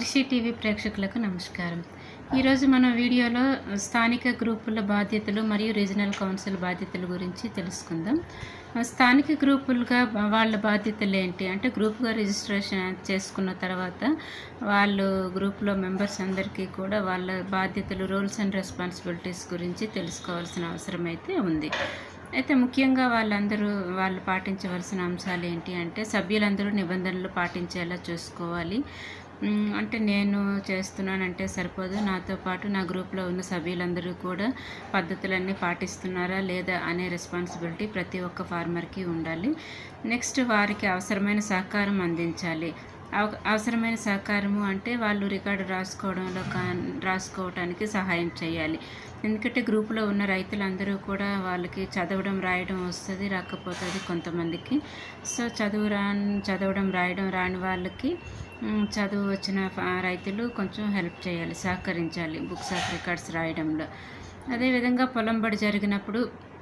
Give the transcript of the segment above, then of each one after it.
కృషి టీవీ ప్రేక్షకులకు నమస్కారం ఈరోజు మన వీడియోలో స్థానిక గ్రూపుల బాధ్యతలు మరియు రీజనల్ కౌన్సిల్ బాధ్యతల గురించి తెలుసుకుందాం స్థానిక గ్రూపులుగా వాళ్ళ బాధ్యతలు ఏంటి అంటే గ్రూప్గా రిజిస్ట్రేషన్ చేసుకున్న తర్వాత వాళ్ళు గ్రూప్లో మెంబర్స్ అందరికీ కూడా వాళ్ళ బాధ్యతలు రోల్స్ అండ్ రెస్పాన్సిబిలిటీస్ గురించి తెలుసుకోవాల్సిన అవసరం అయితే ఉంది అయితే ముఖ్యంగా వాళ్ళందరూ వాళ్ళు పాటించవలసిన అంశాలు ఏంటి అంటే సభ్యులందరూ నిబంధనలు పాటించేలా చూసుకోవాలి మ్, అంటే నేను చేస్తున్నానంటే సరిపోదు నాతో పాటు నా గ్రూప్లో ఉన్న సభ్యులందరూ కూడా పద్ధతులన్నీ పాటిస్తున్నారా లేదా అనే రెస్పాన్సిబిలిటీ ప్రతి ఒక్క ఫార్మర్కి ఉండాలి నెక్స్ట్ వారికి అవసరమైన సహకారం అందించాలి అవ- అవసరమైన సహకారము అంటే వాళ్ళు రికార్డు రాసుకోవడంలో కా రాసుకోవటానికి సహాయం చేయాలి ఎందుకంటే గ్రూపులో ఉన్న రైతులందరూ కూడా వాళ్ళకి చదవడం రాయడం వస్తుంది రాకపోతుంది కొంతమందికి సో చదువు రా చదవడం రాయడం రాని వాళ్ళకి మ్, చదువు వచ్చిన ఫ- రైతులు కొంచెం హెల్ప్ చేయాలి సహకరించాలి బుక్స్ ఆఫ్ రికార్డ్స్ రాయడంలో అదేవిధంగా పొలం బడి జరిగినప్పుడు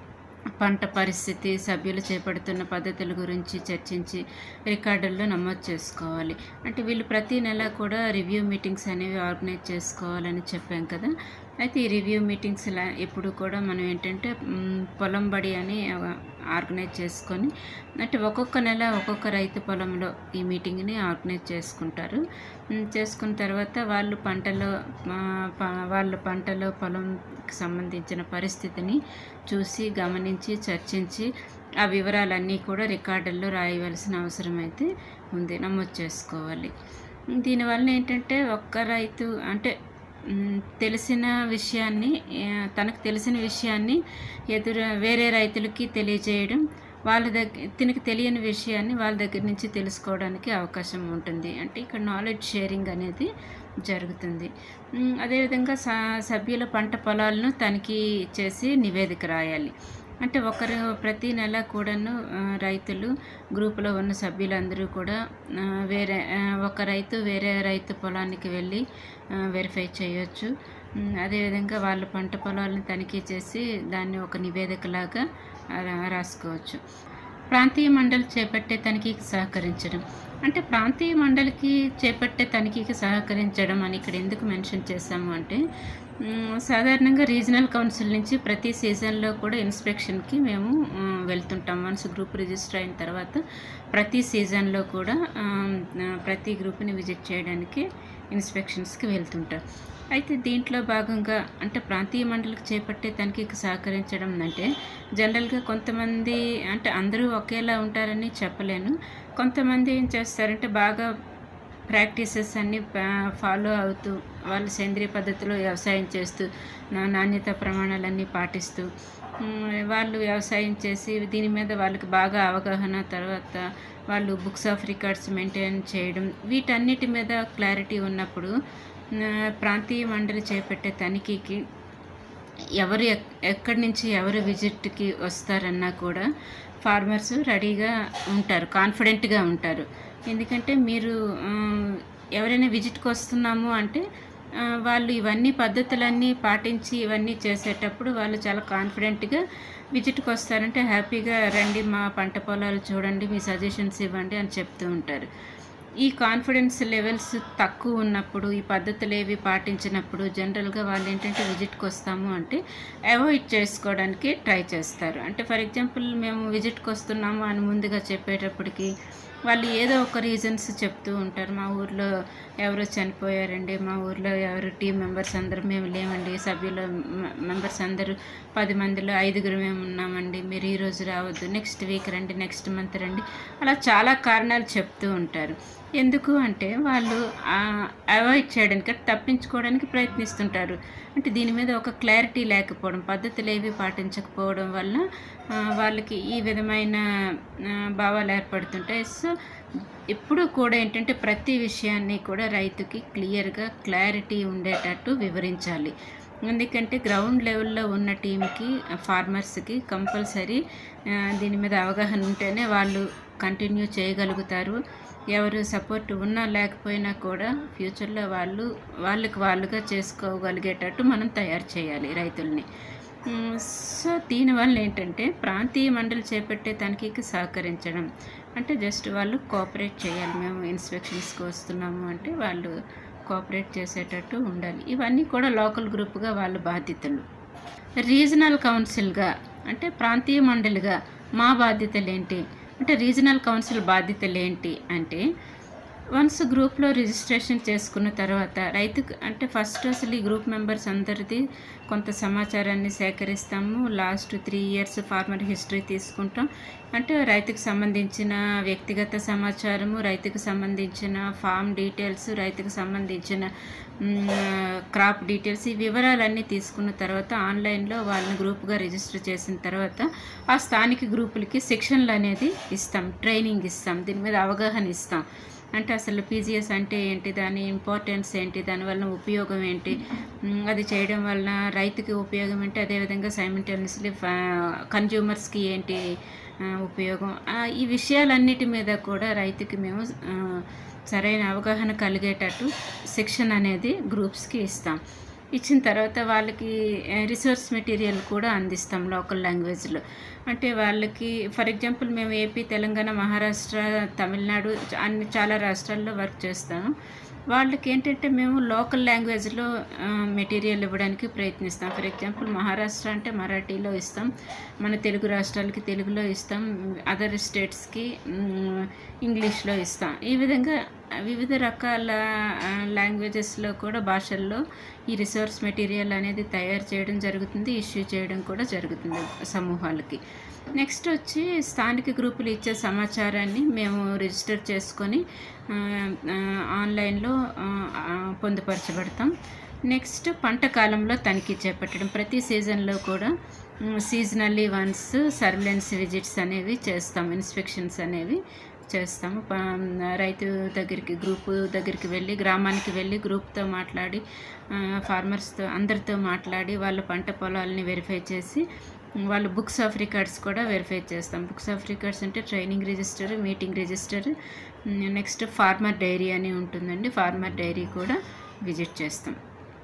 పంట పరిస్థితి సభ్యులు చేపడుతున్న పద్ధతుల గురించి చర్చించి రికార్డుల్లో నమోదు చేసుకోవాలి అంటే వీళ్ళు ప్రతి నెల కూడా రివ్యూ మీటింగ్స్ అనేవి ఆర్గనైజ్ చేసుకోవాలని చెప్పాం కదా అయితే ఈ రివ్యూ మీటింగ్స్ ఇలా ఎప్పుడు కూడా మనం ఏంటంటే మ్, పొలం బడి అని ఆర్గనైజ్ చేసుకొని అంటే ఒక్కొక్క నెల ఒక్కొక్క రైతు పొలంలో ఈ మీటింగ్ని ఆర్గనైజ్ చేసుకుంటారు మ్, చేసుకున్న తర్వాత వాళ్ళు పంటలో ఆ, ప- వాళ్ళ పంటలో పొలంకి సంబంధించిన పరిస్థితిని చూసి గమనించి చర్చించి ఆ వివరాలన్నీ కూడా రికార్డుల్లో రాయవలసిన అవసరం అయితే ఉంది నమోదు చేసుకోవాలి దీనివల్ల ఏంటంటే ఒక్క రైతు అంటే మ్, తెలిసిన విషయాన్ని ఆ, తనకు తెలిసిన విషయాన్ని ఎదురు వేరే రైతులకి తెలియజేయడం వాళ్ళ దగ్గర తినకు తెలియని విషయాన్ని వాళ్ళ దగ్గర నుంచి తెలుసుకోవడానికి అవకాశం ఉంటుంది అంటే ఇక్కడ నాలెడ్జ్ షేరింగ్ అనేది జరుగుతుంది మ్, అదేవిధంగా స సభ్యుల పంట పొలాలను తనిఖీ చేసి నివేదిక రాయాలి అంటే ఒకరు ప్రతి నెల కూడాను ఆ, రైతులు గ్రూపులో ఉన్న సభ్యులందరూ కూడా ఆ, వేరే ఆ, ఒక రైతు వేరే రైతు పొలానికి వెళ్ళి వెరిఫై చేయొచ్చు మ్, అదేవిధంగా వాళ్ళ పంట పొలాలను తనిఖీ చేసి దాన్ని ఒక నివేదికలాగా రా- రాసుకోవచ్చు ప్రాంతీయ మండలి చేపట్టే తనిఖీకి సహకరించడం అంటే ప్రాంతీయ మండలికి చేపట్టే తనిఖీకి సహకరించడం అని ఇక్కడ ఎందుకు మెన్షన్ చేశాము అంటే మ్, సాధారణంగా రీజనల్ కౌన్సిల్ నుంచి ప్రతి సీజన్లో కూడా ఇన్స్పెక్షన్కి మేము మ్, వెళ్తుంటాం వన్స్ గ్రూప్ రిజిస్టర్ అయిన తర్వాత ప్రతి సీజన్లో కూడా ఆమ్, ఆ, ప్రతి గ్రూప్ని విజిట్ చేయడానికి ఇన్స్పెక్షన్స్కి వెళ్తుంటాం అయితే దీంట్లో భాగంగా అంటే ప్రాంతీయ మండలికి చేపట్టే తనిఖీకి సహకరించడం అంటే జనరల్గా కొంతమంది అంటే అందరూ ఒకేలా ఉంటారని చెప్పలేను కొంతమంది ఏం చేస్తారంటే బాగా ప్రాక్టీసెస్ అన్నీ ఫాలో అవుతూ వాళ్ళు సేంద్రియ పద్ధతిలో వ్యవసాయం చేస్తూ నా నాణ్యత ప్రమాణాలన్నీ పాటిస్తూ మ్, వాళ్ళు వ్యవసాయం చేసి దీని మీద వాళ్ళకి బాగా అవగాహన తర్వాత వాళ్ళు బుక్స్ ఆఫ్ రికార్డ్స్ మెయింటైన్ చేయడం వీటన్నిటి మీద క్లారిటీ ఉన్నప్పుడు ఆ, ప్రాంతీయ మండలి చేపట్టే తనిఖీకి ఎవరు ఎక్- ఎక్కడి నుంచి ఎవరు విజిట్కి వస్తారన్నా కూడా ఫార్మర్స్ రెడీగా ఉంటారు కాన్ఫిడెంట్గా ఉంటారు ఎందుకంటే మీరు ఆ, ఎవరైనా విజిట్కి వస్తున్నాము అంటే ఆ, వాళ్ళు ఇవన్నీ పద్ధతులన్నీ పాటించి ఇవన్నీ చేసేటప్పుడు వాళ్ళు చాలా కాన్ఫిడెంట్గా విజిట్కి వస్తారంటే హ్యాపీగా రండి మా పంట పొలాలు చూడండి మీ సజెషన్స్ ఇవ్వండి అని చెప్తూ ఉంటారు ఈ కాన్ఫిడెన్స్ లెవెల్స్ తక్కువ ఉన్నప్పుడు ఈ పద్ధతులు ఏవి పాటించినప్పుడు జనరల్గా వాళ్ళు ఏంటంటే విజిట్కి వస్తాము అంటే అవాయిడ్ చేసుకోవడానికి ట్రై చేస్తారు అంటే ఫర్ ఎగ్జాంపుల్ మేము విజిట్కి వస్తున్నాము అని ముందుగా చెప్పేటప్పటికి వాళ్ళు ఏదో ఒక రీజన్స్ చెప్తూ ఉంటారు మా ఊర్లో ఎవరో చనిపోయారండి మా ఊర్లో ఎవరు టీం మెంబర్స్ అందరూ మేము లేమండి సభ్యుల మెంబర్స్ అందరూ పది మందిలో ఐదుగురు మేము ఉన్నామండి మీరు ఈ రోజు రావద్దు నెక్స్ట్ వీక్ రండి నెక్స్ట్ మంత్ రండి అలా చాలా కారణాలు చెప్తూ ఉంటారు ఎందుకు అంటే వాళ్ళు అవాయిడ్ చేయడానికి అంటే తప్పించుకోవడానికి ప్రయత్నిస్తుంటారు అంటే దీని మీద ఒక క్లారిటీ లేకపోవడం పద్ధతులు ఏవి పాటించకపోవడం వల్ల ఆ, వాళ్ళకి ఈ విధమైన ఆ, భావాలు ఏర్పడుతుంటాయి సో ఎప్పుడూ కూడా ఏంటంటే ప్రతి విషయాన్ని కూడా రైతుకి క్లియర్గా క్లారిటీ ఉండేటట్టు వివరించాలి ఎందుకంటే గ్రౌండ్ లెవెల్లో ఉన్న టీంకి ఫార్మర్స్కి కంపల్సరీ ఆ, దీని మీద అవగాహన ఉంటేనే వాళ్ళు కంటిన్యూ చేయగలుగుతారు ఎవరు సపోర్ట్ ఉన్నా లేకపోయినా కూడా ఫ్యూచర్లో వాళ్ళు వాళ్ళకి వాళ్ళుగా చేసుకోగలిగేటట్టు మనం తయారు చేయాలి రైతుల్ని మ్, సో దీనివల్ల ఏంటంటే ప్రాంతీయ మండలి చేపట్టే తనిఖీకి సహకరించడం అంటే జస్ట్ వాళ్ళు కోఆపరేట్ చేయాలి మేము ఇన్స్పెక్షన్స్కి వస్తున్నాము అంటే వాళ్ళు కోఆపరేట్ చేసేటట్టు ఉండాలి ఇవన్నీ కూడా లోకల్ గ్రూప్గా వాళ్ళ బాధ్యతలు రీజనల్ కౌన్సిల్గా అంటే ప్రాంతీయ మండలిగా మా బాధ్యతలు ఏంటి అంటే రీజనల్ కౌన్సిల్ బాధ్యతలు ఏంటి అంటే వన్స్ గ్రూప్లో రిజిస్ట్రేషన్ చేసుకున్న తర్వాత రైతుకు అంటే ఫస్ట్ అసలు ఈ గ్రూప్ మెంబర్స్ అందరిది కొంత సమాచారాన్ని సేకరిస్తాము last three years farmer history తీసుకుంటాం అంటే రైతుకు సంబంధించిన వ్యక్తిగత సమాచారము రైతుకు సంబంధించిన ఫామ్ డీటెయిల్స్ రైతుకు సంబంధించిన క్రాప్ డీటెయిల్స్ ఈ వివరాలన్నీ తీసుకున్న తర్వాత ఆన్లైన్లో వాళ్ళని గ్రూప్గా రిజిస్టర్ చేసిన తర్వాత ఆ స్థానిక గ్రూపులకి శిక్షణలు అనేది ఇస్తాం ట్రైనింగ్ ఇస్తాం దీని మీద అవగాహన ఇస్తాం అంటే అసలు పీజీఎస్ అంటే ఏంటి దాని ఇంపార్టెన్స్ ఏంటి దానివల్ల ఉపయోగం ఏంటి మ్, అది చేయడం వలన రైతుకి ఉపయోగం ఏంటి అదేవిధంగా సైమిల్టేనియస్లీ కన్జ్యూమర్స్కి ఏంటి ఆ, ఉపయోగం ఆ, ఈ విషయాలన్నిటి మీద కూడా రైతుకి మేము ఆ, సరైన అవగాహన కలిగేటట్టు శిక్షణ అనేది గ్రూప్స్కి ఇస్తాం ఇచ్చిన తర్వాత వాళ్ళకి రిసోర్స్ మెటీరియల్ కూడా అందిస్తాం లోకల్ లాంగ్వేజ్లో అంటే వాళ్ళకి ఫర్ ఎగ్జాంపుల్ మేము ఏపీ తెలంగాణ మహారాష్ట్ర తమిళనాడు అన్ని చాలా రాష్ట్రాల్లో వర్క్ చేస్తాము వాళ్ళకి ఏంటంటే మేము లోకల్ లాంగ్వేజ్లో మెటీరియల్ ఇవ్వడానికి ప్రయత్నిస్తాం ఫర్ ఎగ్జాంపుల్ మహారాష్ట్ర అంటే మరాఠీలో ఇస్తాం మన తెలుగు రాష్ట్రాలకి తెలుగులో ఇస్తాం అదర్ స్టేట్స్కి ఇంగ్లీష్లో ఇస్తాం ఈ విధంగా వివిధ రకాల లాంగ్వేజెస్లో కూడా భాషల్లో ఈ రిసోర్స్ మెటీరియల్ అనేది తయారు చేయడం జరుగుతుంది ఇష్యూ చేయడం కూడా జరుగుతుంది సమూహాలకి నెక్స్ట్ వచ్చి స్థానిక గ్రూపులు ఇచ్చే సమాచారాన్ని మేము రిజిస్టర్ చేసుకొని ఆ, ఆ, ఆన్లైన్లో ఆ, ఆ, పొందుపరచబడతాం నెక్స్ట్ పంట కాలంలో తనిఖీ చేపట్టడం ప్రతి సీజన్లో కూడా సీజనల్లీ వన్స్ సర్విలెన్స్ విజిట్స్ అనేవి చేస్తాం ఇన్స్పెక్షన్స్ అనేవి చేస్తాము ప- రైతు దగ్గరికి గ్రూప్ దగ్గరికి వెళ్ళి గ్రామానికి వెళ్ళి గ్రూప్తో మాట్లాడి ఫార్మర్స్తో అందరితో మాట్లాడి వాళ్ళ పంట పొలాలని వెరిఫై చేసి వాళ్ళ బుక్స్ ఆఫ్ రికార్డ్స్ కూడా వెరిఫై చేస్తాం బుక్స్ ఆఫ్ రికార్డ్స్ అంటే training register meeting register next farmer diary అని ఉంటుందండి ఫార్మర్ డైరీ కూడా విజిట్ చేస్తాం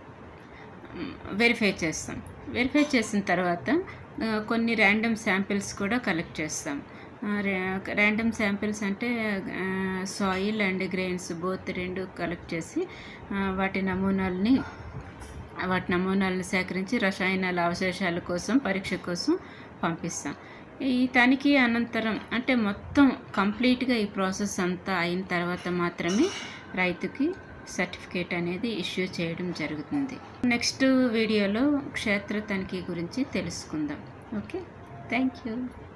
వెరిఫై చేస్తాం వెరిఫై చేసిన తర్వాత ఆ, కొన్ని ర్యాండమ్ శాంపిల్స్ కూడా కలెక్ట్ చేస్తాం ర్యాండమ్ శాంపిల్స్ అంటే సాయిల్ అండ్ గ్రెయిన్స్ బోత్ రెండు కలెక్ట్ చేసి ఆ, వాటి నమూనాలని వాటి నమూనాలను సేకరించి రసాయనాల అవశేషాల కోసం పరీక్ష కోసం పంపిస్తాం ఈ తనిఖీ అనంతరం అంటే మొత్తం కంప్లీట్గా ఈ ప్రాసెస్ అంతా అయిన తర్వాత మాత్రమే రైతుకి సర్టిఫికేట్ అనేది ఇష్యూ చేయడం జరుగుతుంది నెక్స్ట్ వీడియోలో క్షేత్ర తనిఖీ గురించి తెలుసుకుందాం ఓకే థ్యాంక్ యూ